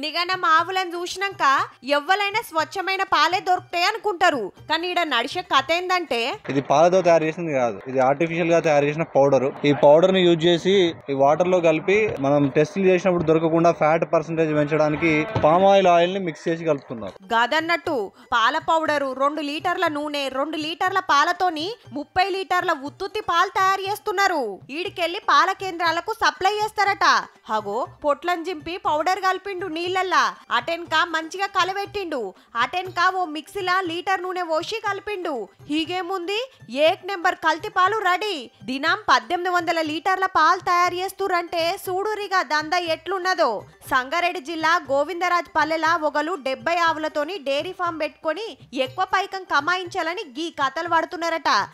ఇన్నిగనం ఆవులను చూసినాక ఎవ్వలైనా స్వచ్ఛమైన పాలే దొరుకుతాయి అనుకుంటారు కానీ ఈడ నడిచే కథ ఏందంటే ఇది పాలతో తయారు చేసింది కాదు ఇది ఆర్టిఫిషియల్ గా తయారు చేసిన పౌడర్ ఈ పౌడర్ ని యూజ్ చేసి ఈ వాటర్ లో కలిపి మనం టెస్టులు చేసినప్పుడు దొరకకుండా ఫ్యాట్ పర్సంటేజ్ పెంచడానికి పామ్ ఆయిల్ ఆయిల్ ని మిక్స్ చేసి కలుపుతున్నారు గదన్నట్టు పాల పౌడరు రెండు లీటర్ల నూనె రెండు లీటర్ల పాలతోని ముప్పై లీటర్ల ఉత్తుత్తి పాలు తయారు చేస్తున్నారు ఈడికెళ్ళి పాల కేంద్రాలకు సప్లై చేస్తారట హగో పొట్లను జింపి పౌడర్ కలిపిండు నీళ్ళల్లా అటెన్కా మంచిగా కలబెట్టిండు అటెన్కా ఓ మిక్సీలా లీటర్ నూనె పోసి కలిపిండు హీగేముంది ఏక్ నెంబర్ కల్తీ పాలు రెడీ దినం పద్దెనిమిది వందల లీటర్ల పాలు తయారు చేస్తురంటే చూడురిగా దంద ఎట్లున్నదో సంగారెడ్డి జిల్లా గోవిందరాజ్ పల్లెల ఒకలు డెబ్బై ఆవులతోని డైరీ ఫామ్ పెట్టుకొని ఎక్కువ పైకం కమాయించాలని గీ కథలు పడుతున్నారట